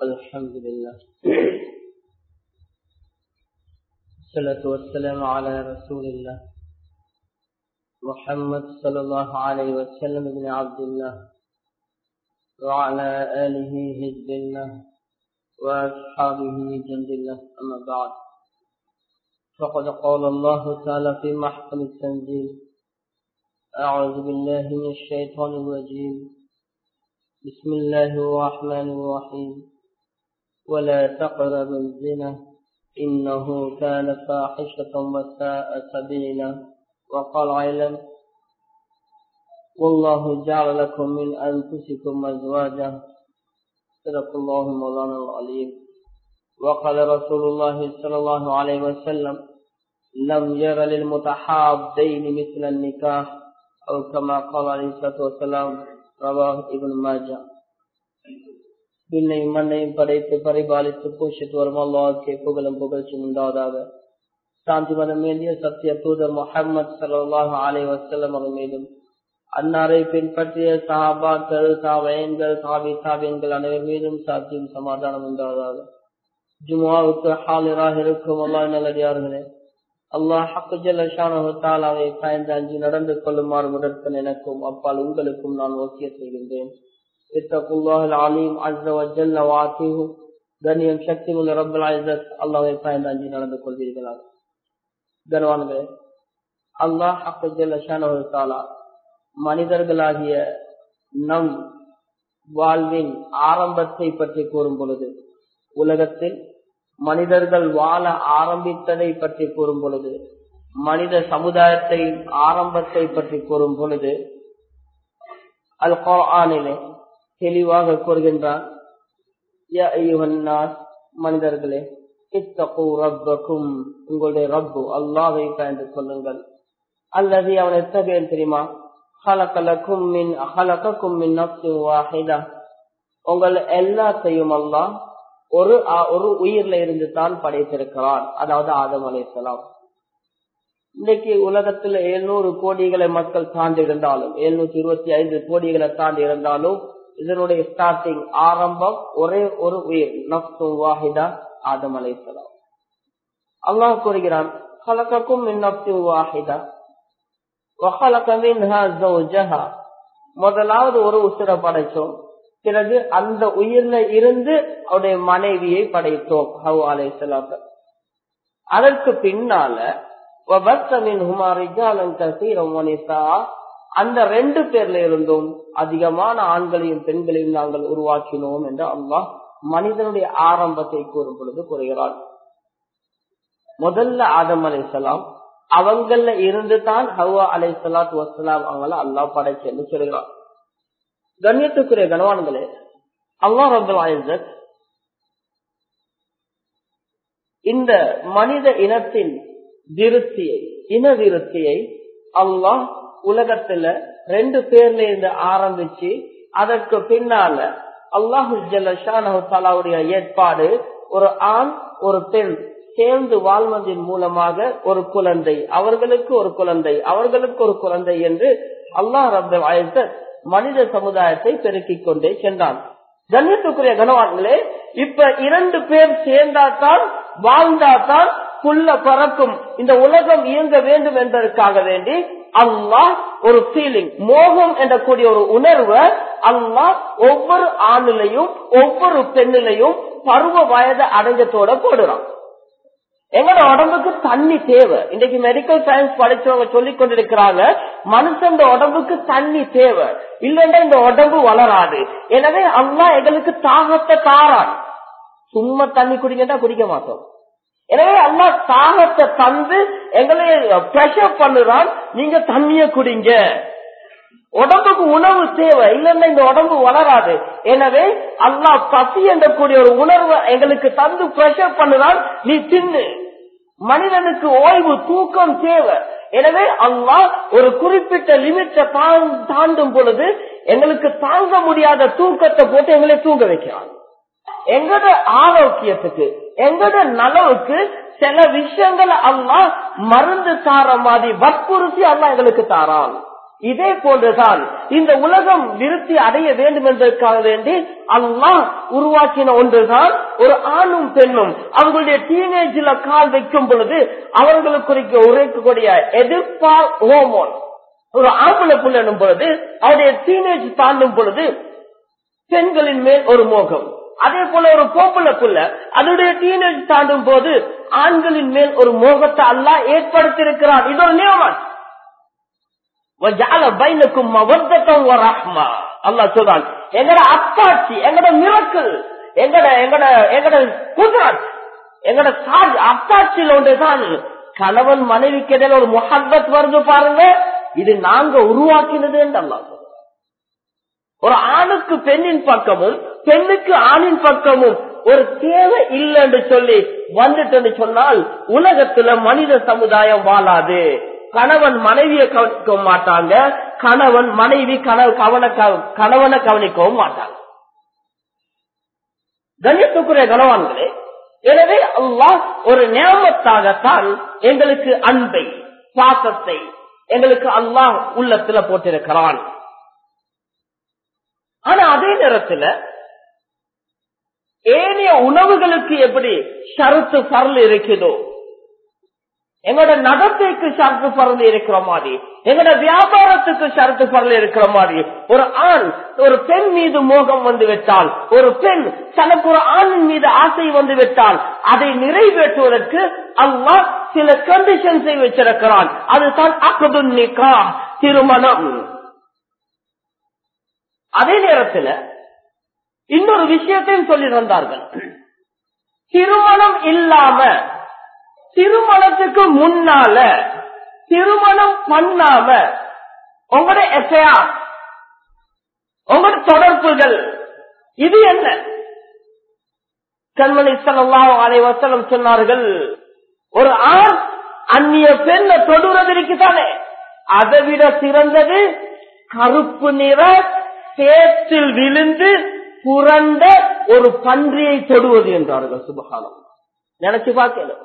الحمد لله الصلاة والسلام على رسول الله محمد صلى الله عليه وسلم بن عبد الله وعلى آله هد الله وأصحابه جند الله أما بعد فقد قال الله تعالى في محكم التنزيل أعوذ بالله من الشيطان الرجيم بسم الله الرحمن الرحيم ولا تقربوا الزنا إنه كان فاحشة وساء سبيلا وقال علم والله جعل لكم من أنفسكم أزواجا صدق الله مولانا العليم وقال رسول الله صلى الله عليه وسلم لم ير للمتحابين مثل النكاح أو كما قال عليه الصلاة والسلام ரவாஹ் இவன் மாஜா பின்னையும் மண்ணையும் படைத்து பரிபாலித்து போஷித்து வரும் அல்லாவுக்கே புகழும் புகழ்ச்சி உண்டாவதாக சாந்தி மதம் மேலிய சத்திய தூதர் முகமது சல்லாஹ் அலை வசல்லம் அவர் மீதும் அன்னாரை பின்பற்றிய சஹாபாக்கள் தாவயன்கள் தாவி தாவியன்கள் அனைவர் மீதும் சாத்தியும் சமாதானம் உண்டாவதாக ஜுமாவுக்கு ஹாலிராக இருக்கும் அல்லா நல்லடியார்களே அல்லாஹ் ஹக்குஜல்லாவை பயந்து அஞ்சு நடந்து கொள்ளுமாறு முதற்கன் எனக்கும் அப்பால் உங்களுக்கும் நான் ஓக்கிய செய்கின்றேன் கண்ணியம் சக்தி உள்ள ரப்பல் அல்லாவை பயந்து அஞ்சு நடந்து கொள்வீர்களா கனவான்களே அல்லாஹ் ஹக்குஜல்லா மனிதர்களாகிய நம் வாழ்வின் ஆரம்பத்தை பற்றி கூறும் பொழுது உலகத்தில் மனிதர்கள் வாழ ஆரம்பித்ததை பற்றி கூறும் பொழுது மனித சமுதாயத்தை ஆரம்பத்தை பற்றி கூறும் பொழுது அல் குரானிலே தெளிவாக கூறுகின்றான் மனிதர்களே இத்தகு ரப்பக்கும் உங்களுடைய ரப்பு அல்லாவை பயந்து கொள்ளுங்கள் அல்லது அவன் எத்தகையன் தெரியுமா ஹலக்கலக்கும் மின் அகலக்கும் மின் வாஹிதா உங்கள் எல்லாத்தையும் அல்லாஹ் ஒரு ஒரு உயிர்ல இருந்து தான் படைத்திருக்கிறான் அதாவது ஆதம் அலைசலாம் இன்னைக்கு உலகத்துல எழுநூறு கோடிகளை மக்கள் தாண்டி இருந்தாலும் எழுநூத்தி இருபத்தி ஐந்து கோடிகளை தாண்டி இருந்தாலும் இதனுடைய ஸ்டார்டிங் ஆரம்பம் ஒரே ஒரு உயிர் நப்சும் வாஹிதா ஆதம் அலைசலாம் அல்லாஹ் கூறுகிறான் கலக்கக்கும் நப்சும் வாஹிதா முதலாவது ஒரு உசுர படைச்சோம் பிறகு அந்த உயிர்ல இருந்து அவருடைய மனைவியை படைத்தோம் ஹவ் அலை அதற்கு பின்னால அந்த ரெண்டு பேர்ல இருந்தும் அதிகமான ஆண்களையும் பெண்களையும் நாங்கள் உருவாக்கினோம் என்று அல்லாஹ் மனிதனுடைய ஆரம்பத்தை கூறும் பொழுது கூறுகிறான் முதல்ல ஆதம் அலைசலாம் அவங்கள இருந்து தான் ஹவா அலை சலாத் வசலாம் அவங்கள அல்லாஹ் படைச்சேன்னு சொல்கிறான் கண்ணியத்துக்குரிய கனவான்களே அல்லா ரபுல் இந்த மனித இனத்தின் விருத்தியை இன விருத்தியை அல்லாஹ் உலகத்துல ரெண்டு பேர்ல இருந்து ஆரம்பிச்சு அதற்கு பின்னால அல்லாஹு ஜல்லாவுடைய ஏற்பாடு ஒரு ஆண் ஒரு பெண் சேர்ந்து வாழ்வதன் மூலமாக ஒரு குழந்தை அவர்களுக்கு ஒரு குழந்தை அவர்களுக்கு ஒரு குழந்தை என்று அல்லாஹ் ரபுல் ஆயத்தர் மனித சமுதாயத்தை பெருக்கிக் கொண்டே சென்றான் கண்ணியத்துக்குரிய கனவான்களே இப்ப இரண்டு பேர் சேர்ந்தாதான் வாழ்ந்தாதான் புல்ல பறக்கும் இந்த உலகம் இயங்க வேண்டும் என்பதற்காக வேண்டி அல்லாஹ் ஒரு ஃபீலிங் மோகம் என்ற கூடிய ஒரு உணர்வை அல்லாஹ் ஒவ்வொரு ஆணிலையும் ஒவ்வொரு பெண்ணிலையும் பருவ வயது அடைஞ்சத்தோட போடுறான் எங்களோட உடம்புக்கு தண்ணி தேவை இன்னைக்கு மெடிக்கல் சயின்ஸ் படிச்சவங்க சொல்லி கொண்டிருக்கிறாங்க மனுஷன் உடம்புக்கு தண்ணி தேவை இல்லைன்னா இந்த உடம்பு வளராது எனவே அல்லா எங்களுக்கு தாகத்தை தாரான் சும்மா தண்ணி குடிக்கட்டா குடிக்க மாட்டோம் எனவே அல்லா தாகத்தை தந்து எங்களை பிரஷர் பண்ணுறான் நீங்க தண்ணிய குடிங்க உடம்புக்கு உணவு தேவை இல்லைன்னா இந்த உடம்பு வளராது எனவே அல்லா பசி என்ற கூடிய ஒரு உணர்வை எங்களுக்கு தந்து பிரஷர் பண்ணுறான் நீ தின்னு மனிதனுக்கு ஓய்வு தூக்கம் தேவை எனவே அல்லா ஒரு குறிப்பிட்ட லிமிட்டை தாண்டும் பொழுது எங்களுக்கு தாங்க முடியாத தூக்கத்தை போட்டு எங்களை தூங்க வைக்கிறான் எங்கட ஆரோக்கியத்துக்கு எங்கட நலவுக்கு சில விஷயங்களை அல்லா மருந்து தார மாதிரி வற்புறுத்தி அல்லா எங்களுக்கு தாரான் இதே போன்றுதான் இந்த உலகம் விருத்தி அடைய வேண்டும் என்பதற்காக வேண்டி அல்லாஹ் உருவாக்கின ஒன்றுதான் ஒரு ஆணும் பெண்ணும் அவங்களுடைய டீனேஜில் கால் வைக்கும் பொழுது அவர்களுக்கு உரைக்கக்கூடிய எதிர்ப்பால் ஹோமோன் ஒரு ஆம்பளை புள்ள எனும் பொழுது அவருடைய டீனேஜ் தாண்டும் பொழுது பெண்களின் மேல் ஒரு மோகம் அதே போல ஒரு பொம்பளை புள்ள அதனுடைய டீனேஜ் தாண்டும் போது ஆண்களின் மேல் ஒரு மோகத்தை அல்லா ஏற்படுத்தியிருக்கிறார் இது ஒரு நியமம் அல்லா சொல்றான் எங்கட அப்பாட்சி எங்கட மிரக்கல் எங்கட எங்கட எங்கட குஜராத் எங்கட சார்ஜ் அத்தாட்சியில் ஒன்றுதான் கணவன் மனைவிக்கு இடையில ஒரு முஹப்பத் வருது பாருங்க இது நாங்க உருவாக்கினது என்று அல்லா ஒரு ஆணுக்கு பெண்ணின் பக்கமும் பெண்ணுக்கு ஆணின் பக்கமும் ஒரு தேவை இல்லை என்று சொல்லி வந்துட்டு சொன்னால் உலகத்துல மனித சமுதாயம் வாழாது கணவன் மனைவியை கவனிக்க மாட்டாங்க கணவன் மனைவி கவன கணவனை கவனிக்கவும் மாட்டாங்க கண்ணியத்துக்குரிய கணவான்களே எனவே அல்லாஹ் ஒரு நியமத்தாகத்தான் எங்களுக்கு அன்பை பாசத்தை எங்களுக்கு அல்லாஹ் உள்ளத்துல போட்டிருக்கிறான் ஆனா அதே நேரத்தில் ஏனைய உணவுகளுக்கு எப்படி ஷருத்து பரல் இருக்குதோ எங்களோட நடத்தைக்கு ஷரத்து பறந்து இருக்கிற மாதிரி எங்களோட வியாபாரத்துக்கு ஷரத்து பறந்து இருக்கிற மாதிரி ஒரு ஆண் ஒரு பெண் மீது மோகம் வந்து விட்டால் ஒரு பெண் தனக்கு ஒரு ஆணின் மீது ஆசை வந்து விட்டால் அதை நிறைவேற்றுவதற்கு அல்லாஹ் சில கண்டிஷன்ஸை வச்சிருக்கிறான் அதுதான் அகது நிகா திருமணம் அதே நேரத்தில் இன்னொரு விஷயத்தையும் சொல்லி தந்தார்கள் திருமணம் இல்லாம திருமணத்துக்கு முன்னால திருமணம் பண்ணாம உங்களோட எஃப்ஐஆ உங்களோட தொடர்புகள் இது என்ன கண்மணி சல்லாஹ் அலைவசலம் சொன்னார்கள் ஒரு ஆண் அந்நிய பெண்ணை தொடுறது இருக்குதானே அதை விட சிறந்தது கருப்பு நிற சேத்தில் விழுந்து புரண்ட ஒரு பன்றியை தொடுவது என்றார்கள் சுபகாலம் நினைச்சு பார்க்கல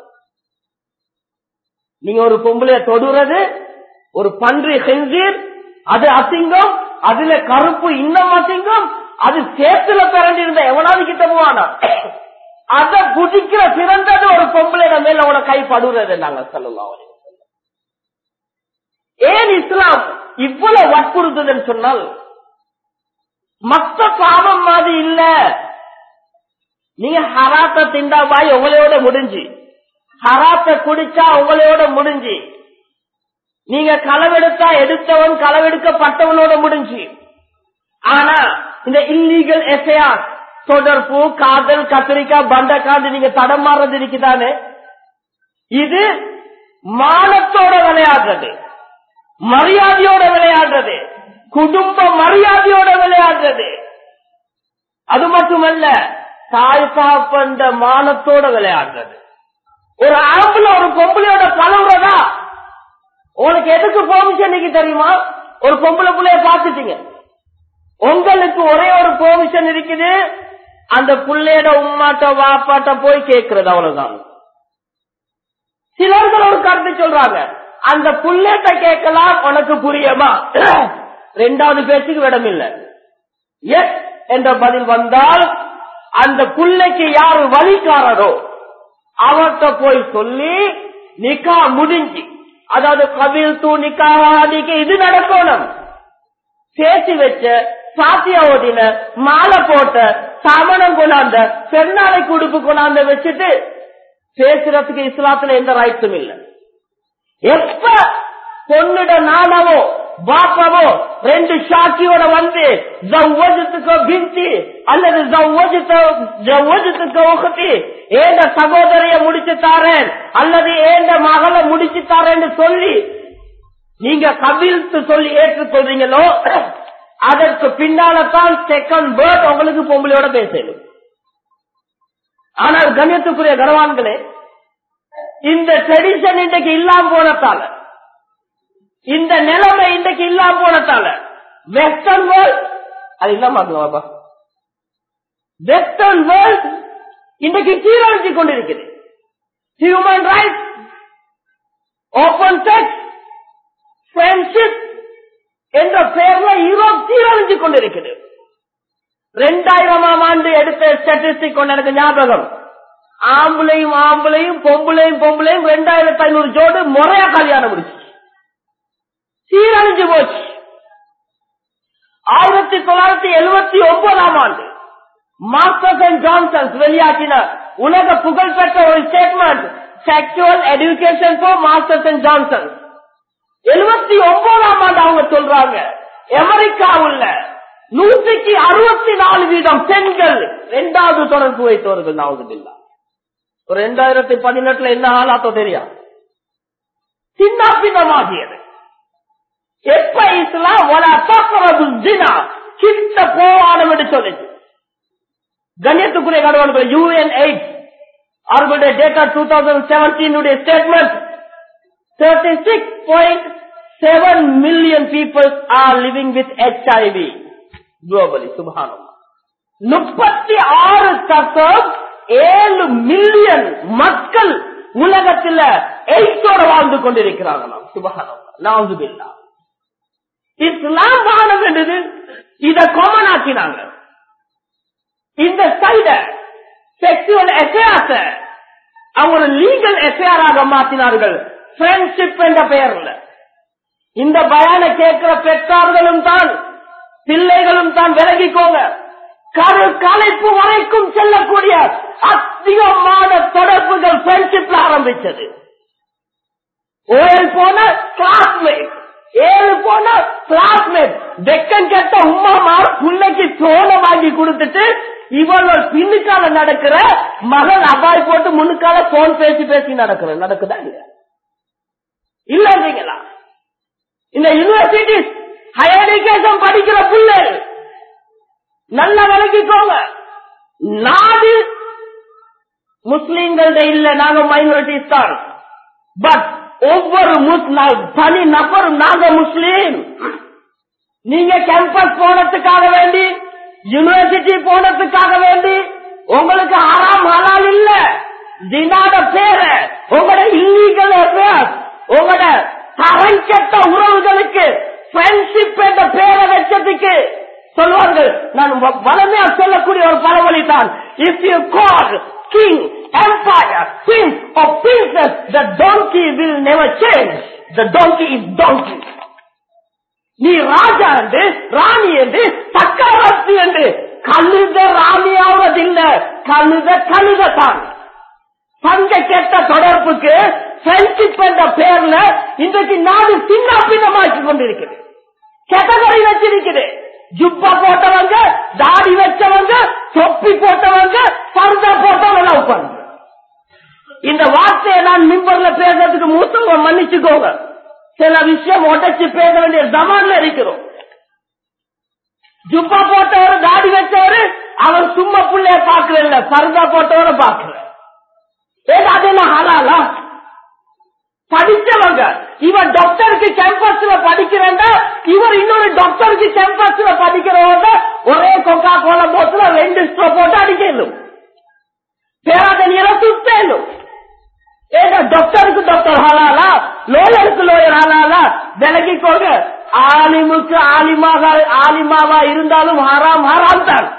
நீங்க ஒரு பொம்பளைய தொடுறது ஒரு பன்றி செஞ்சீர் அது அசிங்கம் அதுல கருப்பு இன்னும் அசிங்கம் அது சேத்துல பிறண்டிருந்த எவனாவது கிட்ட போவானா அதை புதிக்கிற சிறந்தது ஒரு பொம்பளையிட மேல அவனை கை படுறது நாங்க சொல்லலாம் ஏன் இஸ்லாம் இவ்வளவு வற்புறுத்துதுன்னு சொன்னால் மத்த பாவம் மாதிரி இல்ல நீங்க ஹராத்த திண்டா பாய் உங்களையோட முடிஞ்சு ஹராத்த குடிச்சா உங்களையோட முடிஞ்சு நீங்க களவெடுத்தா எடுத்தவன் களவெடுக்கப்பட்டவனோட முடிஞ்சு ஆனா இந்த இல்லீகல் எஃப்ஐஆர் தொடர்பு காதல் கத்திரிக்காய் பண்டக்காந்து நீங்க தடம் மாறுறது இருக்குதானே இது மானத்தோட விளையாடுறது மரியாதையோட விளையாடுறது குடும்ப மரியாதையோட விளையாடுறது அது மட்டுமல்ல தாய் சாப்பண்ட மானத்தோட விளையாடுறது ஒரு ஆம்பளை ஒரு பொம்பளையோட பழகுறதா உனக்கு எதுக்கு பெர்மிஷன் தெரியுமா ஒரு பொம்பளை பிள்ளைய பாத்துட்டீங்க உங்களுக்கு ஒரே ஒரு பெர்மிஷன் இருக்குது அந்த பிள்ளையோட உம்மாட்ட வாப்பாட்ட போய் கேட்கறது அவ்வளவுதான் சிலர்கள் ஒரு கருத்து சொல்றாங்க அந்த புள்ளேட்ட கேட்கலாம் உனக்கு புரியுமா ரெண்டாவது பேச்சுக்கு விடம் இல்லை எஸ் என்ற பதில் வந்தால் அந்த புள்ளைக்கு யாரு வழிகாரரோ அவர்கிட்ட போய் சொல்லி நிக்கா முடிஞ்சு அதாவது கபில் தூ நிக்காவாதிக்கு இது நடக்கணும் பேசி வச்ச சாத்திய ஓதின மாலை போட்ட சமணம் கொண்டாந்த பெண்ணாலை குடுப்பு கொண்டாந்த வச்சுட்டு பேசுறதுக்கு இஸ்லாத்துல எந்த ரைட்ஸும் இல்லை எப்ப பொண்ணுட நானவோ பாப்பாவோ ரெண்டு சாட்சியோட வந்து ஜவ்வஜத்துக்கு பிந்தி அல்லது ஜவ்வஜத்துக்கு உகத்தி ஏண்ட சகோதரிய முடிச்சு தாரேன் அல்லது ஏண்ட மகளை முடிச்சு தாரேன்னு சொல்லி நீங்க கபில்த்து சொல்லி ஏற்றுக்கொள்றீங்களோ அதற்கு பின்னால்தான் செகண்ட் பேர்ட் உங்களுக்கு பொம்பளையோட பேசணும் ஆனால் கண்ணியத்துக்குரிய கனவான்களே இந்த ட்ரெடிஷன் இன்றைக்கு இல்லாம போனதால இந்த நிலைமை இன்றைக்கு இல்லாம போனதால வெஸ்டர்ன் வேர்ல்ட் அது இல்லாம பாப்பா வெஸ்டர்ன் வேர்ல்ட் இன்றைக்கு சீரழிச்சு கொண்டிருக்குது human rights open sex friendship என்ற பெயர்ல யூரோப் சீரழிஞ்சு கொண்டிருக்கிறது ரெண்டாயிரமாம் ஆண்டு எடுத்த ஸ்டாட்டிஸ்டிக் கொண்டு எனக்கு ஞாபகம் ஆம்பளையும் ஆம்பளையும் பொம்பளையும் பொம்பளையும் ரெண்டாயிரத்தி ஐநூறு ஜோடு முறையா கல்யாணம் முடிச்சு சீரழிஞ்சு போச்சு ஆயிரத்தி தொள்ளாயிரத்தி எழுபத்தி ஒன்பதாம் ஆண்டு மாஸ்டர்ஸ் அண்ட் ஜான்சன்ஸ் வெளியாக்கின உலக புகழ்பெற்ற ஒரு statement sexual education for Masters and Johnsons எழுபத்தி ஒன்பதாம் ஆண்டு அவங்க சொல்றாங்க அமெரிக்காவுள்ள நூற்றுக்கு அறுபத்தி நாலு வீதம் பெண்கள் இரண்டாவது தொடர்பு வைத்தவர்கள் நாவதுல்லா ஒரு ரெண்டாயிரத்தி பதினெட்டுல என்ன ஆளாத்தோ தெரியும் சின்ன பின்னமாகியது எப்ப இஸ்லாம் ஒரு அப்பாக்கரபு ஜினா கிட்ட போவானம் என்று சொல்லுது கண்ணியத்துக்குரிய கடவுள்கள் யூஎன் எயிட் அவர்களுடைய டேட்டா டூ தௌசண்ட் செவன்டீனுடைய statement thirty six point seven million people are living with HIV globally சுபானம் முப்பத்தி ஆறு தசம் ஏழு மில்லியன் மக்கள் உலகத்தில் எய்ட்ஸோட வாழ்ந்து கொண்டிருக்கிறாங்களாம் சுபகானம் நாவுதுபில்லா இஸ்லாம் வானம் என்றது இத காமன் ஆக்கினாங்க இந்த சைட செக்ஷுவல் எஃப்ஐஆர்ஸ அவங்க லீகல் எஃப்ஐஆராக மாற்றினார்கள் ஃப்ரெண்ட்ஷிப் என்ற பெயர்ல இந்த பயான கேட்கிற பெற்றார்களும் தான் பிள்ளைகளும் தான் விலகிக்கோங்க கரு கலைப்பு வரைக்கும் செல்லக்கூடிய அதிகமான தொடர்புகள் ஃப்ரெண்ட்ஷிப்ல ஆரம்பிச்சது ஓயல் போன கிளாஸ்மேட் ஏழு போன கிளாஸ்மேட் வெக்கம் கெட்ட உமா மார் பிள்ளைக்கு தோலை வாங்கி கொடுத்துட்டு இவர்கள் பின்னுக்கால நடக்கிற மகள் அபாய் போட்டு முன்னுக்கால போன் பேசி பேசி நடக்கிற நடக்குதா இல்லையா இல்லைங்களா இந்த யூனிவர்சிட்டி ஹையர் எஜுகேஷன் படிக்கிற பிள்ளைகள் நல்ல விளக்கிக்கோங்க நாடு முஸ்லீம்கள்ட இல்ல நாங்க மைனாரிட்டிஸ் தான் பட் ஒவ்வொரு தனி நபரும் நாங்க முஸ்லீம் நீங்க கேம்பஸ் போனதுக்காக வேண்டி யூனிவர்சிட்டி போனதுக்காக வேண்டி உங்களுக்கு ஆறாம் ஹலால் இல்ல தினாட பேர உங்களோட இல்லீகல் அஃபேர்ஸ் உங்களோட தரங்கெட்ட உறவுகளுக்கு ஃப்ரெண்ட்ஷிப் என்ற பேரை வச்சதுக்கு சொல்வார்கள் நான் வளமையா சொல்லக்கூடிய ஒரு பழமொழி தான் if you call king empire king of princes the donkey will never change the donkey is donkey நீ ராஜா என்று ராணி என்று சக்கரவர்த்தி என்று கழுத ராணியாவதில்ல கழுத கழுதத்தான் சங்க கெட்ட தொடர்புக்கு ஃப்ரெண்ட்ஷிப் என்ற பெயர்ல இன்றைக்கு நாடு சின்ன பின்னமாக்கி கொண்டிருக்கிறது கேட்டகரி வச்சிருக்குது ஜுப்பா போட்டவங்க தாடி வச்சவங்க தொப்பி போட்டவங்க பர்தா போட்டவங்க உட்காந்து இந்த வார்த்தையை நான் மிம்பர்ல பேசுறதுக்கு மூத்தவங்க மன்னிச்சுக்கோங்க சில விஷயம் உடச்சு பேச வேண்டிய ஜமான்ல இருக்கிறோம் ஜுப்பா போட்டவர் தாடி வச்சவரு அவர் சும்மா புள்ளைய பாக்குறல பர்தா போட்டவரை பாக்குற ஏதா அது என்ன ஹலாலா படிச்சவங்க இவன் டாக்டருக்கு கேம்பஸ்ல படிக்கிறேன்டா இவர் இன்னொரு டாக்டருக்கு கேம்பஸ்ல படிக்கிறவங்க ஒரே கொக்கா கோல போட்டுல ரெண்டு ஸ்ட்ரோ போட்டு அடிக்கணும் பேராதனியில சுத்தேனும் ஏதா டாக்டருக்கு டாக்டர் ஹலாலா லோயருக்கு லோயர் ஹலாலா விலகிக்கோங்க ஆலிமுக்கு ஆலிமாக ஆலிமாவா இருந்தாலும் ஹராம் ஹராம் தான்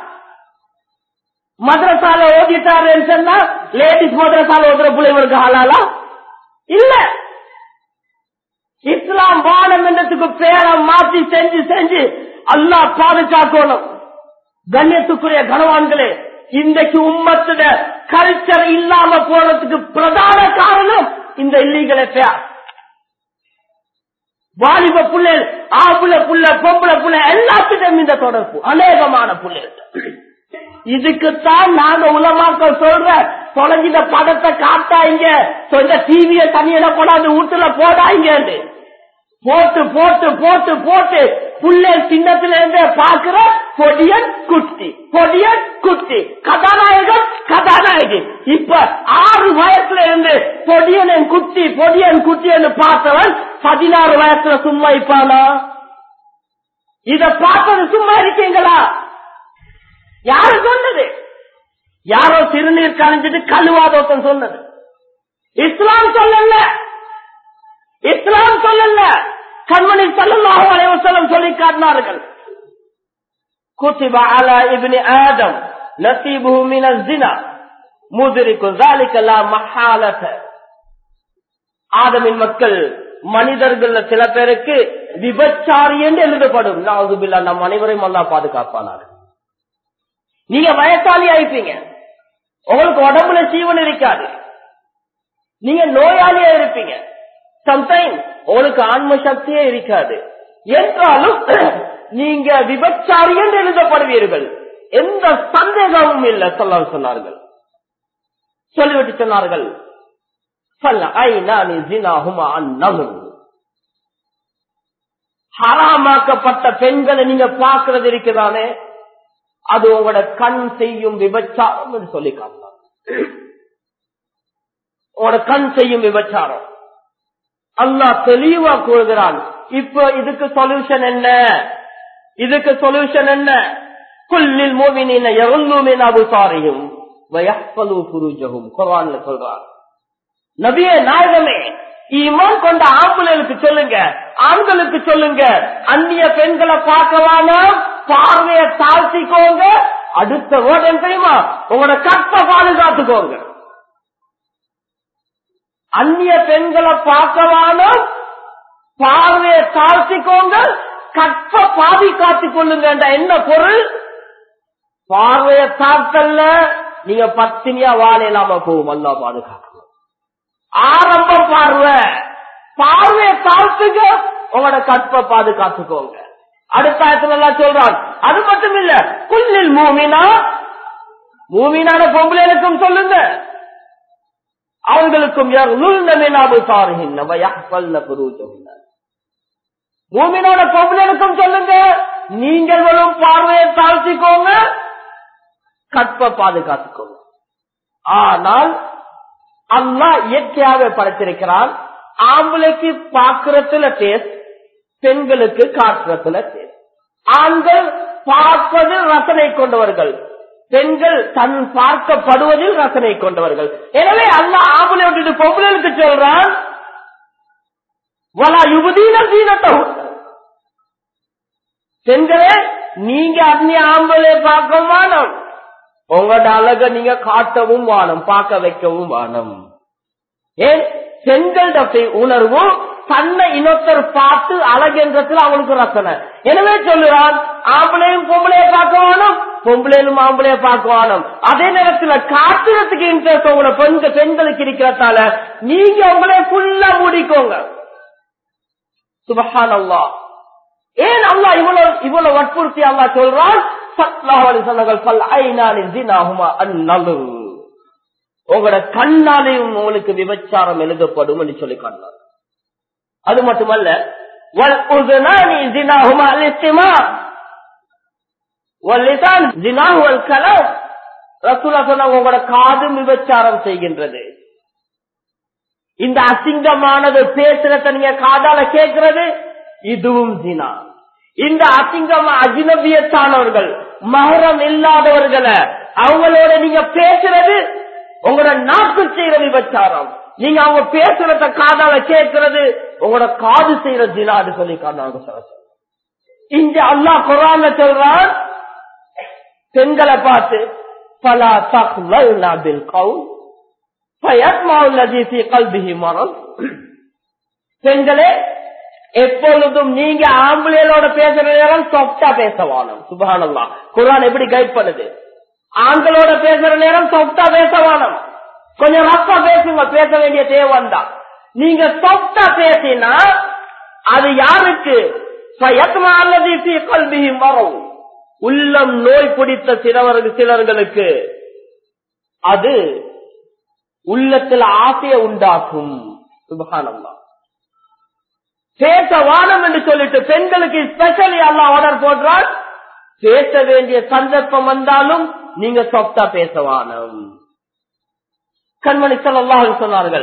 மദ്രസാல ஓதிட்டாருன்னு சொன்னா லேடிஸ் மദ്രസാல ஓதுற பிள்ளைங்களுக்கு ஹலாலா இல்ல இஸ்லாம் வானம் என்றதுக்கு பேரை மாற்றி செஞ்சு செஞ்சு அல்லா பாதுகாக்கணும் கண்ணியத்துக்குரிய கனவான்களே இன்றைக்கு உம்மத்துட கல்ச்சர் இல்லாம போனதுக்கு பிரதான காரணம் இந்த இல்லீகல் எஃப்ஐஆர் வாலிப புள்ளல் ஆம்புல புள்ள பொம்பளை புள்ள எல்லாத்திட்டும் இந்த தொடர்பு அநேகமான புள்ளல் இதுக்குத்தான் நாங்க உலமாக்கள் சொல்ற தொலைஞ்சிட்ட படத்தை காட்டாங்க இந்த டிவிய தனியில போடாது வீட்டுல போடாங்க போட்டு போட்டு போட்டு போட்டு புள்ளை சின்னத்துல இருந்து பாக்குற பொடியன் குட்டி பொடியன் குட்டி கதாநாயகன் கதாநாயகி இப்ப ஆறு வயசுல இருந்து பொடியன் குட்டி பொடியன் குட்டின்னு பார்த்தவன் பதினாறு வயசுல சும்மா இப்பானா இத பார்த்தது சும்மா இருக்கீங்களா யாரு சொன்னது யாரோ சிறுநீர் கலைஞ்சிட்டு கழுவாதோத்தன் சொன்னது இஸ்லாம் சொல்லல இஸ்லாம் சொல்லல கண்மணி சல்லல்லாஹு அலைஹி வஸல்லம் சொல்லி காட்டினார்கள் كتب على ابن آدم نصيبه من الزنا مدرك ذلك لا محالة ஆதமின் மக்கள் மனிதர்கள் சில பேருக்கு விபச்சாரி என்று எழுதப்படும் நாவுதுபில்லா நம் அனைவரையும் அல்லா பாதுகாப்பானார் நீங்க வயசாளி ஆயிப்பீங்க உங்களுக்கு உடம்புல ஜீவன் இருக்காது நீங்க நோயாளியா இருப்பீங்க சம்டைம் உங்களுக்கு ஆன்ம சக்தியே இருக்காது என்றாலும் நீங்க விபச்சாரி என்று எழுதப்படுவீர்கள் எந்த சந்தேகமும் இல்லை சொல்ல சொன்னார்கள் சொல்லிவிட்டு சொன்னார்கள் ஹராமாக்கப்பட்ட பெண்களை நீங்க பார்க்கறது இருக்குதானே அது உங்களோட கண் செய்யும் விபச்சாரம் என்று சொல்லி காட்டலாம் உங்களோட கண் செய்யும் விபச்சாரம் அல்லாஹ் தெளிவா கூறுகிறான் இப்ப இதுக்கு சொல்யூஷன் என்ன இதுக்கு சொல்யூஷன் என்ன குல்லில் மூவினின் எவ்வளவுமின் அபுசாரியும் புருஜகும் குரான்ல சொல்றான் நபியே நாயகமே ஈமான் கொண்ட ஆம்புகளுக்கு சொல்லுங்க ஆண்களுக்கு சொல்லுங்க அந்நிய பெண்களை பார்க்கலாமா பார்வையை தாழ்த்திக்கோங்க அடுத்த வேர்டு தெரியுமா உங்களோட கற்ப பாதுகாத்துக்கோங்க அந்நிய பெண்களை பார்க்கவானோ பார்வையை தாழ்த்திக்கோங்க கற்ப பாதி காத்துக் கொள்ளுங்க என்ன பொருள் பார்வையை தாக்கல்ல நீங்க பத்தினியா வாழ இல்லாம போகும் அல்லா பாதுகாக்கணும் ஆரம்ப பார்வை பார்வையை தாழ்த்துங்க உங்களோட கற்ப பாதுகாத்துக்கோங்க அடுத்த ஆயத்துல எல்லாம் சொல்றான் அது மட்டும் இல்ல குல்லில் மூமினா மூமினான பொம்பளைகளுக்கும் சொல்லுங்க அவர்களுக்கும் மூமினோட பொம்பளைகளுக்கும் சொல்லுங்க நீங்களும் பார்வையை தாழ்த்திக்கோங்க கற்ப பாதுகாத்துக்கோங்க ஆனால் அல்லா இயற்கையாக படைத்திருக்கிறான் ஆம்பளைக்கு பாக்குறதுல டேஸ்ட் பெண்களுக்கு காட்டுறதுல டேஸ்ட் ஆண்கள் பார்ப்பதில் ரசனை கொண்டவர்கள் பெண்கள் தன் பார்க்கப்படுவதில் ரசனை கொண்டவர்கள் எனவே அல்ல ஆம்பளை விட்டுட்டு பொம்பளைக்கு சொல்றான் வலா யுவதீன தீனத்தவு பெண்களே நீங்க அந்நிய ஆம்பளை பார்க்க வானம் உங்களோட அழக நீங்க காட்டவும் வானம் பார்க்க வைக்கவும் வானம் ஏன் பெண்களோட உணர்வு தன்னை இன்னொருத்தர் பார்த்து அழகென்றத்தில் அவனுக்கு ரசனை எனவே சொல்லுறான் ஆம்பளையும் பொம்பளைய பார்க்க வேணும் பொம்பளையிலும் ஆம்பளைய பார்க்க வேணும் அதே நேரத்தில் காட்டுறதுக்கு இன்ட்ரெஸ்ட் உங்களோட பெண்கள் பெண்களுக்கு இருக்கிறதால நீங்க உங்களே ஃபுல்லா மூடிக்கோங்க சுபஹான் அல்லா ஏன் அல்லா இவ்வளவு இவ்வளவு வற்புறுத்தி அல்லா சொல்றான் உங்களோட கண்ணாலையும் உங்களுக்கு விபச்சாரம் எழுதப்படும் என்று சொல்லி காட்டினார் அது மட்டுமல்ல உங்களோட காதும் விபச்சாரம் செய்கின்றது இந்த அசிங்கமானது பேசுறத நீங்க காதால கேட்கிறது இதுவும் ஜினா இந்த அசிங்கமா அஜினபியத்தானவர்கள் மகரம் இல்லாதவர்களை அவங்களோட நீங்க பேசுறது உங்களோட நாக்கு செய்யற விபச்சாரம் நீங்க அவங்க பேசுறத காதால கேட்கறது உங்களோட காது செய்யற ஜினாடு சொல்லி காரணம் இங்க அல்லா குரான் சொல்றான் பெண்களை பார்த்து பலா தகவல் கவுன் பெண்களே எப்பொழுதும் நீங்க ஆம்பளையோட பேசுற நேரம் சொப்டா பேசவானும் சுபானல்லா குரான் எப்படி கைட் பண்ணுது ஆண்களோட பேசுற நேரம் சொப்டா பேசவானும் கொஞ்சம் ரப்பா பேசுங்க பேச வேண்டிய தேவன் தான் நீங்க சொப்டா பேசினா அது யாருக்கு வரும் உள்ளம் நோய் பிடித்த சிலவர்கள் சிலர்களுக்கு அது உள்ளத்தில் ஆசையை உண்டாக்கும் சுபகானம்தான் பேச வானம் என்று சொல்லிட்டு பெண்களுக்கு ஸ்பெஷலி அல்லா ஆர்டர் போடுறால் பேச வேண்டிய சந்தர்ப்பம் வந்தாலும் நீங்க சொப்தா பேச வானம் கண்மணி சொல்லாஹ் சொன்னார்கள்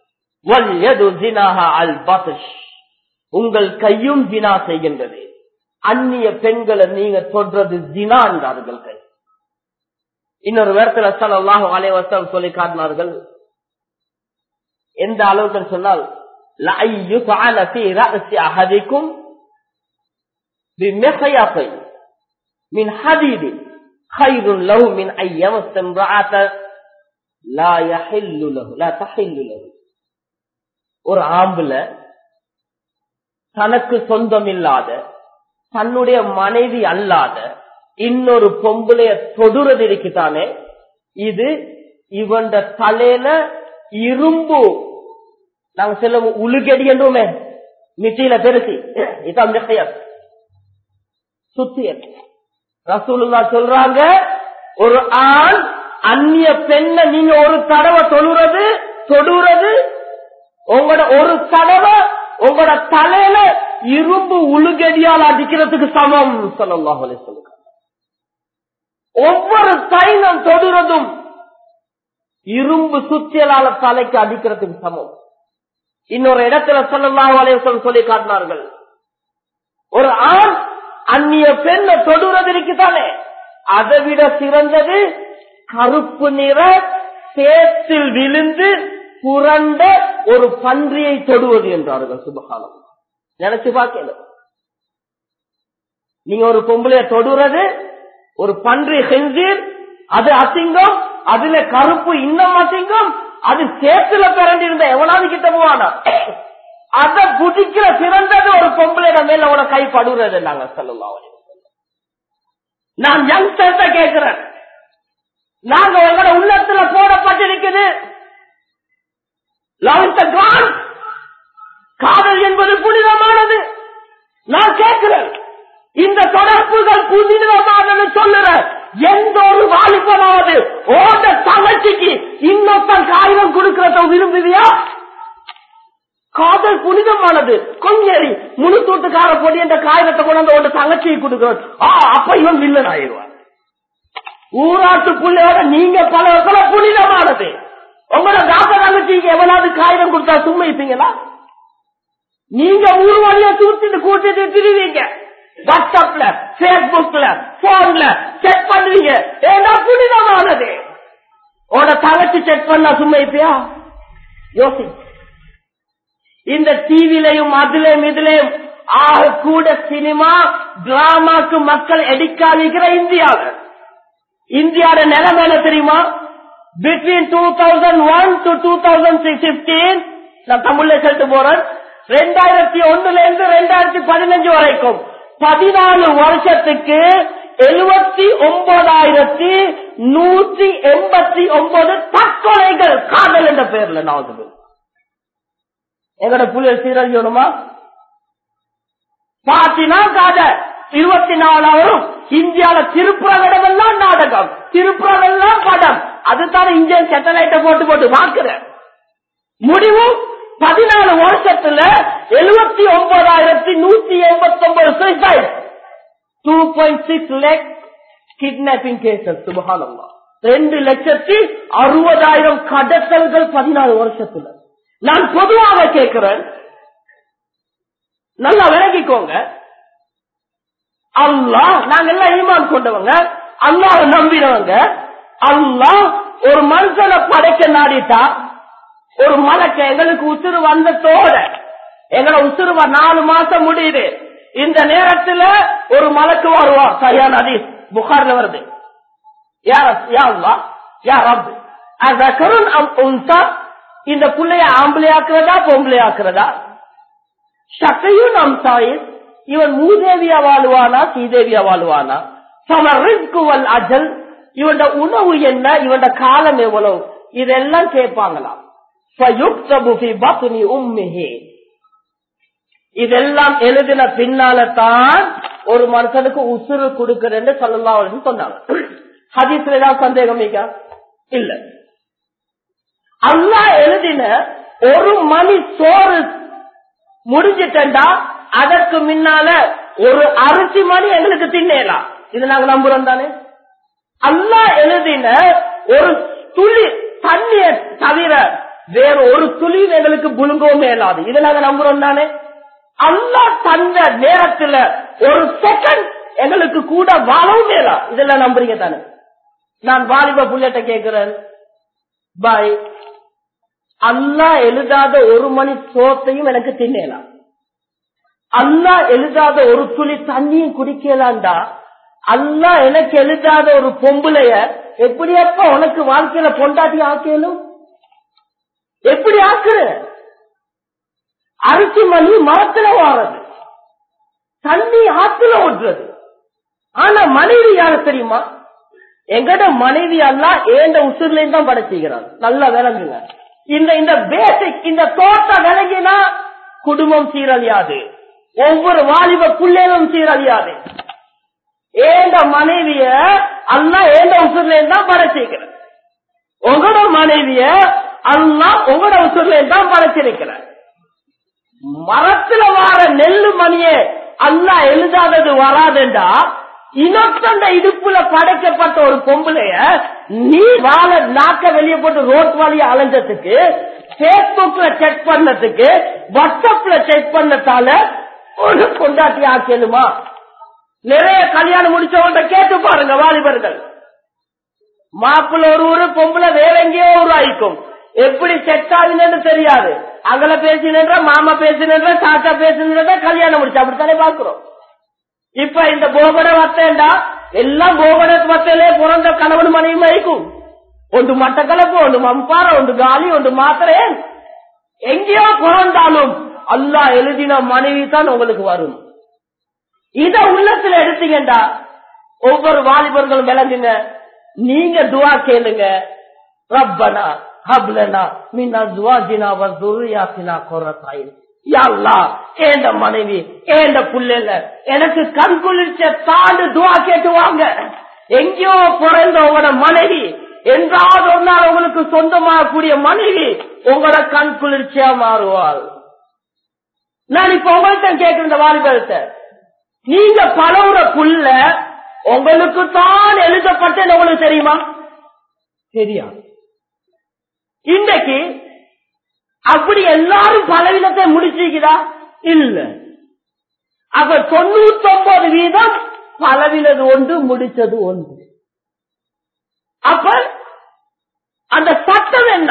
உங்கள் கையும் ஜினா செய்கின்றது அந்நிய பெண்களை நீங்க சொல்றது ஜினா என்றார்கள் கை இன்னொரு வேரத்தில் சல்லாஹு அலைவசம் சொல்லி காட்டினார்கள் எந்த அளவுக்கு சொன்னால் لَأَيُّفْعَلَ فِي رَأْسِ أَحَدِكُمْ بِمِخْيَطٍ مِنْ حَدِيدٍ خَيْرٌ لَهُ مِنْ أَنْ يَمَسَّ امْرَأَةً لَا يَحِلُّ لَهُ لَا تَحِلُّ لَهُ ஒரு ஆம்புல தனக்கு சொந்தமில்லாத தன்னுடைய மனைவி அல்லாத இன்னொரு பொம்பளைய தொடுறது இருக்குதானே இது இவன் தலையில இரும்பு நாங்க சில உழுகடி என்றுமே மிட்டியில பெருசி இதான் மிகையர் சுத்தியல் ரசூலுல்லா சொல்றாங்க ஒரு ஆண் அந்நிய பெண்ணை நீங்க ஒரு தடவை தொழுறது தொடுறது உங்களோட ஒரு தடவை உங்களோட தலையில இரும்பு உழுகடியால் அடிக்கிறதுக்கு சமம் சொல்லலாம் சொல்லுங்க ஒவ்வொரு தைனம் தொடுறதும் இரும்பு சுத்தியலால தலைக்கு அடிக்கிறதுக்கு சமம் இன்னொரு இடத்துல சொல்லலாம் அலைவசம் சொல்லி காட்டினார்கள் ஒரு ஆண் அந்நிய பெண்ணை தொடுறது இருக்குதானே அதை விட சிறந்தது கருப்பு நிற சேத்தில் விழுந்து புரண்ட ஒரு பன்றியை தொடுவது என்றார்கள் சுபகாலம் நினைச்சு பார்க்கல நீங்க ஒரு பொம்பளைய தொடுறது ஒரு பன்றி செஞ்சீர் அது அசிங்கம் அதுல கருப்பு இன்னும் அசிங்கம் அது சேத்துல பிறந்திருந்த எவனாவது கிட்ட போவானா அதை புதிக்கிற சிறந்தது ஒரு பொம்பளையிட மேல அவன கை படுறது நாங்க சொல்லலாம் நான் யங்ஸ்டர்ஸ கேட்கிறேன் நாங்க உங்களோட உள்ளத்துல போடப்பட்டிருக்குது காதல் என்பது புனிதமானது நான் கேட்கிறேன் இந்த தொடர்புகள் புனிதமானது சொல்லுற எந்த ஒரு வாலிபனாவது ஓட தங்கச்சிக்கு இன்னொருத்தன் காகிதம் கொடுக்கறத விரும்புவியா காதல் புனிதமானது கொஞ்சம் முழு தூட்டுக்கார போட்டி என்ற காகிதத்தை கொண்டு ஓட தங்கச்சியை கொடுக்கிறான் அப்ப இவன் வில்லன் ஆயிடுவான் ஊராட்டு பிள்ளையோட நீங்க பல பல புனிதமானது உங்களோட தாத்தா தங்கச்சிக்கு எவனாவது காகிதம் கொடுத்தா சும்மா இருப்பீங்களா நீங்க ஊர் வழிய தூத்திட்டு கூட்டிட்டு திருவீங்க வாட்ஸ்அப்ல பேஸ்புக்ல போன்ல செக் பண்ணுவீங்க ஏன்னா புனிதமானது உட தங்கச்சி செக் பண்ணா சும்மா இருப்பியா யோசி இந்த டிவிலையும் அதுலயும் இதுலயும் ஆக கூட சினிமா டிராமாக்கு மக்கள் எடுக்காதிக்கிற இந்தியாவில் இந்தியாவோட நிலைமை என்ன தெரியுமா between two thousand one to two thousand fifteen நான் தமிழ்ல சொல்லிட்டு போறேன் ரெண்டாயிரத்தி ஒண்ணுல இருந்து ரெண்டாயிரத்தி பதினஞ்சு வரைக்கும் பதினாலு வருஷத்துக்கு எழுபத்தி ஒன்பதாயிரத்தி நூற்றி எண்பத்தி ஒன்பது தற்கொலைகள் காதல் என்ற பெயர்ல நான் எங்கட புலிகள் சீரழியணுமா பாத்தினா காதல் இருபத்தி நாலாயிரம் இந்தியால திருப்புறவிடமெல்லாம் நாடகம் திருப்புறவெல்லாம் படம் அதுதான் இந்தியன் சேட்டலைட்ட போட்டு போட்டு பார்க்கிற முடிவு பதினாலு வருஷத்துல எழுபத்தி ஒன்பதாயிரத்தி நூத்தி எண்பத்தி ஒன்பது suicide two point six lakh kidnapping cases சுபகானம்மா ரெண்டு லட்சத்தி அறுபதாயிரம் கடத்தல்கள் பதினாலு வருஷத்துல நான் பொதுவாக கேட்கிறேன் நல்லா விளங்கிக்கோங்க அல்லா நாங்க எல்லாம் ஈமான் கொண்டவங்க அல்லாஹ் நம்பினவங்க அல்லாஹ் ஒரு மனுஷனை படைக்க நாடிட்டா ஒரு மலக்க எங்களுக்கு உசுறு வந்ததோட எங்களை உசுறு நாலு மாசம் முடியுது இந்த நேரத்துல ஒரு மலக்கு வருவார் சரியான அதீஸ் புகார்ல வருது யார் யாருவா யார் அப்து அந்த கருண் உன்சா இந்த புள்ளைய ஆம்பளையாக்குறதா பொம்பளையாக்குறதா சக்கையும் நம் தாயின் இவன் மூதேவியா வாழ்வானா சீதேவியா வாழ்வானா சமரிக்குவல் அஜல் இவன் உணவு என்ன இவன் காலம் எவ்வளவு இதெல்லாம் கேட்பாங்களாம் இதெல்லாம் எழுதின பின்னால தான் ஒரு மனுஷனுக்கு உசுறு கொடுக்கிறேன்னு சொல்லலாம் சொன்னாங்க ஹதீஸ்ல ஏதாவது சந்தேகம் இல்ல அல்லா எழுதின ஒரு மணி சோறு முடிஞ்சிட்டா அதற்கு முன்னால ஒரு அரிசி மணி எங்களுக்கு தின்னலாம் இது நாங்க நம்புறோம் தானே அல்லா எழுதின ஒரு துளி தண்ணிய தவிர வேற ஒரு துளி எங்களுக்கு புழுங்கவும் மேலாது இது நாங்க நம்புறோம் தானே அல்லா தந்த நேரத்துல ஒரு செகண்ட் எங்களுக்கு கூட வாழவும் மேலா இதெல்லாம் நம்புறீங்க தானே நான் வாலிப புள்ளட்ட கேட்கிறேன் பாய் அல்லா எழுதாத ஒரு மணி சோத்தையும் எனக்கு தின்னலாம் அல்லா எழுதாத ஒரு துளி தண்ணியும் குடிக்கலாம்டா அல்லா எனக்கு எழுதாத ஒரு பொம்புலைய எப்படியப்ப உனக்கு வாழ்க்கையில பொண்டாட்டி ஆக்கலும் எப்படி ஆக்குற அரிசி மணி மரத்துல வாரது தண்ணி ஆத்துல ஓட்டுறது ஆனா மனைவி யாரு தெரியுமா எங்கட மனைவி எல்லாம் ஏண்ட உசுர்ல தான் படைச்சுக்கிறான் நல்லா விளங்குங்க இந்த இந்த பேசிக் இந்த தோட்டம் விளங்கினா குடும்பம் சீரழியாது ஒவ்வொரு வாலிப பிள்ளைகளும் சீரழியாது ஏண்ட மனைவிய அல்லா ஏண்ட உசுர்ல தான் படைச்சிருக்கிற உங்களோட மனைவிய அல்லா உங்களோட உசுர்ல தான் படைச்சிருக்கிற மரத்துல வார நெல்லு மணியே அல்லா எழுதாதது வராதுண்டா இன்னொருத்தந்த இடுப்புல படைக்கப்பட்ட ஒரு பொம்பளைய நீ வாழ நாக்க வெளியே போட்டு ரோட் வழிய அலைஞ்சதுக்கு பேஸ்புக்ல செக் பண்ணதுக்கு வாட்ஸ்அப்ல செக் பண்ணதால ஒரு கொண்டாட்டி ஆக்கலுமா நிறைய கல்யாணம் முடிச்சவங்க கேட்டு பாருங்க வாலிபர்கள் மாப்பிள்ள ஒரு ஊரு பொம்பளை வேற எங்கேயோ உருவாயிக்கும் எப்படி செட் ஆகுதுன்னு தெரியாது அங்கல பேசினன்ற மாமா பேசினன்ற தாத்தா பேசினன்ற கல்யாணம் முடிச்சு அப்படித்தானே பாக்குறோம் இப்ப இந்த போகட வத்தேண்டா எல்லாம் போகட வத்தையிலே பிறந்த கணவன் மனைவி மயக்கும் ஒன்று மட்டக்களப்பு ஒன்று மம்பார ஒன்று காலி ஒன்று மாத்திரேன் எங்கேயோ பிறந்தாலும் அல்லா எழுதின மனைவி தான் உங்களுக்கு வரும் இத உள்ளத்துல எடுத்தீங்கடா ஒவ்வொரு வாலிபர்களும் விளங்குங்க நீங்க துவா கேளுங்க ரப்பனா ஹப்லனா மின்னா துவாஜினா வசுரியாசினா கொரத்தாயின் யாழ்லா ஏண்ட மனைவி ஏண்ட புள்ளைல எனக்கு கண் குளிர்ச்ச தாண்டு துவா கேட்டு வாங்க எங்கேயோ பிறந்த உங்களோட மனைவி என்றாவது ஒரு நாள் உங்களுக்கு சொந்தமாக கூடிய மனைவி உங்களோட கண் குளிர்ச்சியா மாறுவாள் நான் இப்ப உங்கள்கிட்ட கேட்கிற இந்த வாலிபத்தை நீங்க பழகுற புள்ள உங்களுக்கு தான் எழுதப்பட்டது உங்களுக்கு தெரியுமா தெரியாது இன்றைக்கு அப்படி எல்லாரும் பலவீனத்தை முடிச்சிருக்கிறா இல்ல அப்ப தொண்ணூத்தி ஒன்பது வீதம் பலவினது ஒன்று முடிச்சது ஒன்று அப்ப அந்த சட்டம் என்ன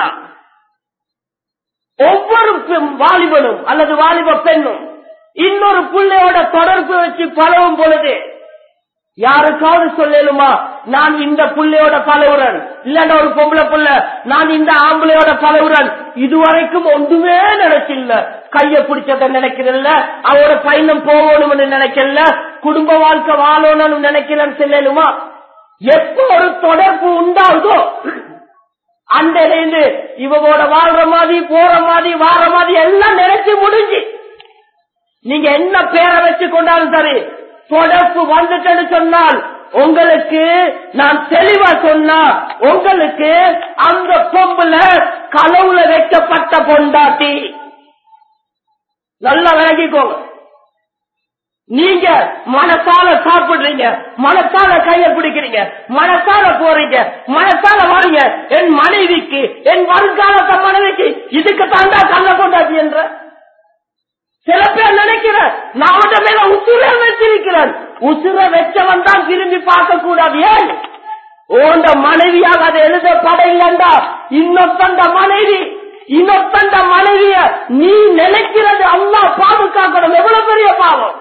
ஒவ்வொரு பெண் வாலிபனும் அல்லது வாலிப பெண்ணும் இன்னொரு பிள்ளையோட தொடர்பு வச்சு பழகும் பொழுது யாருக்காவது சொல்லலுமா நான் இந்த புள்ளையோட பழகுறன் இல்லன்னா ஒரு பொம்பளை புள்ள நான் இந்த ஆம்பளையோட பழகுறன் இதுவரைக்கும் ஒன்றுமே நினைச்சில்ல கைய பிடிச்சத நினைக்கிறல்ல அவரோட பயணம் போகணும்னு நினைக்கல குடும்ப வாழ்க்கை வாழணும்னு நினைக்கிறேன்னு சொல்லலுமா எப்ப ஒரு தொடர்பு உண்டாகுதோ அந்த இருந்து இவங்களோட வாழ்ற மாதிரி போற மாதிரி வார மாதிரி எல்லாம் நினைச்சு முடிஞ்சு நீங்க என்ன பேரை வச்சு கொண்டாலும் சரி தொடர்பு வந்துட்டேன்னு சொன்னால் உங்களுக்கு நான் தெளிவா சொன்னா உங்களுக்கு அந்த பொம்புல களவுல வைக்கப்பட்ட பொண்டாட்டி நல்லா விளங்கிக்கோங்க நீங்க மனசால சாப்பிடுறீங்க மனசால கைய பிடிக்கிறீங்க மனசால போறீங்க மனசால வரீங்க என் மனைவிக்கு என் வருங்கால மனைவிக்கு இதுக்கு தாண்டா கள்ள கொண்டாட்டி என்ற சில பேர் நினைக்கிற நான் அவட மேல உசுர வச்சிருக்கிறேன் உசுர வச்சவன் தான் திரும்பி பார்க்க கூடாது ஏன் ஓண்ட மனைவியாக அதை எழுதப்பட இல்லண்டா இன்னொத்தண்ட மனைவி இன்னொத்தண்ட மனைவிய நீ நினைக்கிறது அல்லா பாதுகாக்கணும் எவ்வளவு பெரிய பாவம்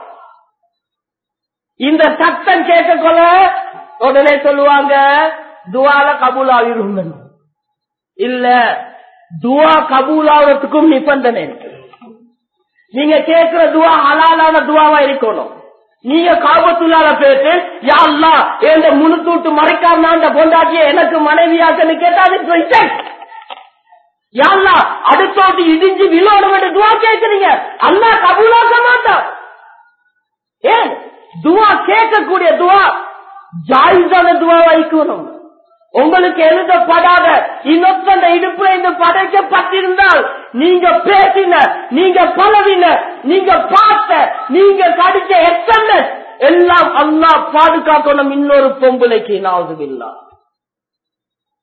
இந்த சட்டம் கேட்க கொள்ள உடனே சொல்லுவாங்க துவால கபூலாகிரும் இல்ல துவா கபூலாகிறதுக்கும் நிபந்தனை இருக்கு நீங்க கேட்கிற துவா ஹலாலான துவாவா இருக்கணும் நீங்க காபத்துள்ளால பேசு யாழ்லா எந்த முழுத்தூட்டு மறைக்காம அந்த பொண்டாட்டிய எனக்கு மனைவியாக்கன்னு கேட்டா அது யாழ்லா அடுத்தோட்டு இடிஞ்சு விழோடும் என்று துவா கேட்கிறீங்க அல்லா கபூலாக்க மாட்டான் ஏன் துவா கேட்கக்கூடிய துவா ஜாயிஸான துவா வைக்கணும் உங்களுக்கு எழுதப்படாத இன்னொத்த இடுப்புல இருந்து படைக்கப்பட்டிருந்தால் நீங்க பேசின நீங்க பழவின நீங்க பார்த்த நீங்க கடிச்ச எஸ்எம்எஸ் எல்லாம் அல்லா பாதுகாக்கணும் இன்னொரு பொம்பளைக்கு நாவது இல்லா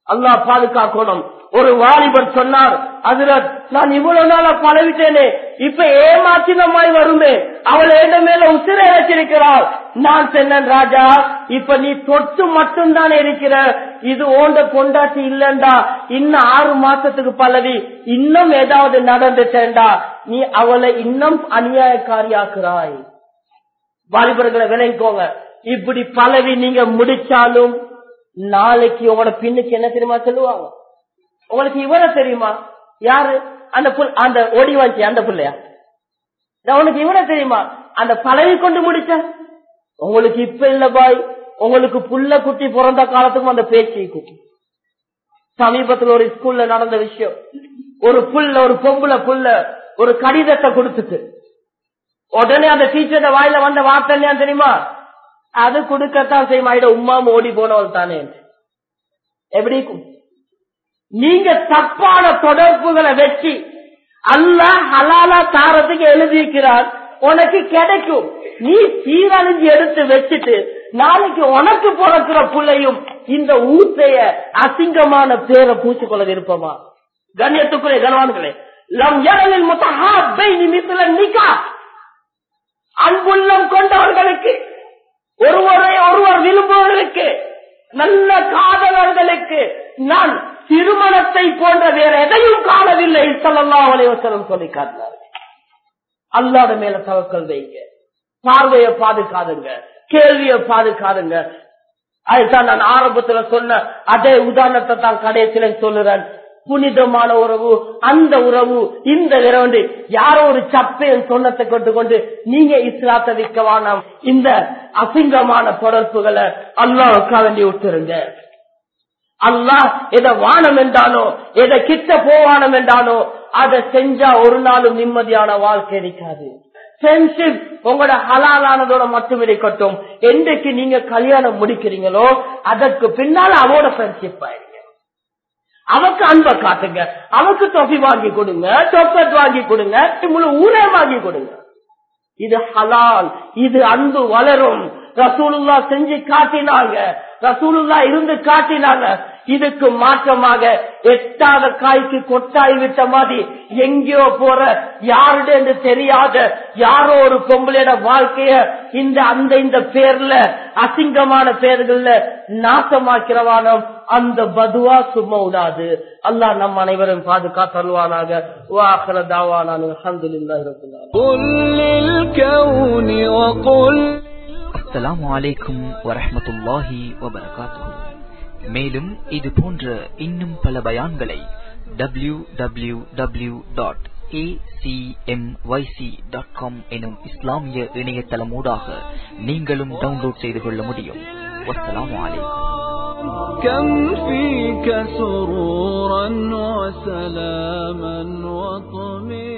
அல்லாஹ் பாதுகாக்கணும் ஒரு வாலிபர் சொன்னார் அதுல நான் இவ்வளவு நாளா பழவிட்டேனே இப்ப ஏமாத்தினமாய் வருமே அவள் என்ன மேல உசிரை வச்சிருக்கிறாள் நான் சொன்னேன் ராஜா இப்ப நீ தொட்டு மட்டும்தான் இருக்கிற இது ஓண்ட கொண்டாட்டி இல்லண்டா இன்னும் ஆறு மாசத்துக்கு பல்லவி இன்னும் ஏதாவது நடந்துட்டேன்டா நீ அவளை இன்னும் அநியாயக்காரியாக்குறாய் வாலிபர்களை விளைவிக்கோங்க இப்படி பலவி நீங்க முடிச்சாலும் நாளைக்கு உங்களோட பின்னுக்கு என்ன தெரியுமா சொல்லுவாங்க உங்களுக்கு இவரை தெரியுமா யாரு அந்த புல் அந்த ஓடி வாஞ்சி அந்த புள்ளையா நான் உனக்கு இவரை தெரியுமா அந்த பழவி கொண்டு முடிச்ச உங்களுக்கு இப்ப இல்ல பாய் உங்களுக்கு புள்ள குட்டி பிறந்த காலத்துக்கும் அந்த பேச்சு இருக்கும் சமீபத்துல ஒரு ஸ்கூல்ல நடந்த விஷயம் ஒரு புள்ள ஒரு பொம்புல புள்ள ஒரு கடிதத்தை கொடுத்துட்டு உடனே அந்த டீச்சர் வாயில வந்த வார்த்தை இல்லையா தெரியுமா அது கொடுக்கத்தான் செய்யும் ஆயிட உமா ஓடி போனவள் தானே எப்படி இருக்கும்? நீங்க தப்பான தொடர்புகளை வச்சு அல்லாஹ் ஹலாலா தாரத்துக்கு எழுதியிருக்கிறார் உனக்கு கிடைக்கும் நீ சீரழிஞ்சு எடுத்து வச்சுட்டு நாளைக்கு உனக்கு பிறக்கிற புள்ளையும் இந்த ஊத்தைய அசிங்கமான பேரை பூச்சிக்கொள்ள விருப்பமா கண்ணியத்துக்குரிய கனவான்களே லம் எரலில் முத்தஹாபை நிமித்தல நிக்கா அன்புள்ளம் கொண்டவர்களுக்கு ஒருவரை ஒருவர் விரும்புவர்களுக்கு நல்ல காதலர்களுக்கு நான் திருமணத்தை போன்ற வேற எதையும் காணவில்லை சொல்லலாம் அலைவசனம் சொல்லி காட்டினார் அல்லாத மேல தவக்கல் வைங்க பார்வையை பாதுகாதுங்க கேள்வியை பாதுகாதுங்க அதுதான் நான் ஆரம்பத்துல சொன்ன அதே உதாரணத்தை தான் கடைசியில சொல்லுறேன் புனிதமான உறவு அந்த உறவு இந்த இரண்டு யாரோ ஒரு சப்பையன் சொன்னத்தை கொண்டு கொண்டு நீங்க இஸ்லாத்தை விற்க வேணாம் இந்த அசிங்கமான தொடர்புகளை அல்லாவுக்கா வேண்டி விட்டுருங்க அல்லாஹ் எதை வானம் என்றானோ எதை கிட்ட போவானம் என்றானோ அதை செஞ்சா ஒரு நாளும் நிம்மதியான வாழ்க்கை இருக்காது ஃப்ரெண்ட்ஷிப் உங்களோட ஹலாலானதோட மட்டும் இருக்கட்டும் என்றைக்கு நீங்க கல்யாணம் முடிக்கிறீங்களோ அதற்கு பின்னால அவரோட ஃப்ரெண்ட்ஷிப் ஆயிருங்க அவக்கு அன்பை காட்டுங்க அவக்கு தொகை வாங்கி கொடுங்க சாக்லேட் வாங்கி கொடுங்க முழு ஊரே வாங்கி கொடுங்க இது ஹலால் இது அன்பு வளரும் ரசூலுல்லா செஞ்சு காட்டினாங்க ரசூலுல்லா இருந்து காட்டினாங்க இதுக்கு மாற்றமாக எட்டாத காய்க்கு கொட்டாய் விட்ட மாதிரி எங்கேயோ போற யாருடைய என்று தெரியாத யாரோ ஒரு பொம்பளையோட வாழ்க்கைய இந்த அந்த இந்த பேர்ல அசிங்கமான பேர்கள்ல நாசமாக்கிறவானம் அந்த பதுவா சும்மா விடாது அல்லாஹ் நம் அனைவரும் பாதுகாத்தல்வானாக வாஹர தாவானானு அல்ஹம்துலில்லாஹி ரப்பில் ஆலமீன் قل للكون وقل அஸ்ஸலாமு அலைக்கும் வரஹ்மத்துல்லாஹி வபரகாத்துஹு மேலும் இது போன்ற இன்னும் பல பயான்களை டபிள்யூ டபிள்யூ டபிள்யூ டாட் எனும் இஸ்லாமிய இணையதளமூடாக நீங்களும் டவுன்லோட் செய்து கொள்ள முடியும் வஸ்ஸலாமு அலைக்கும் كم فيك سرورا وسلاما وطمئنا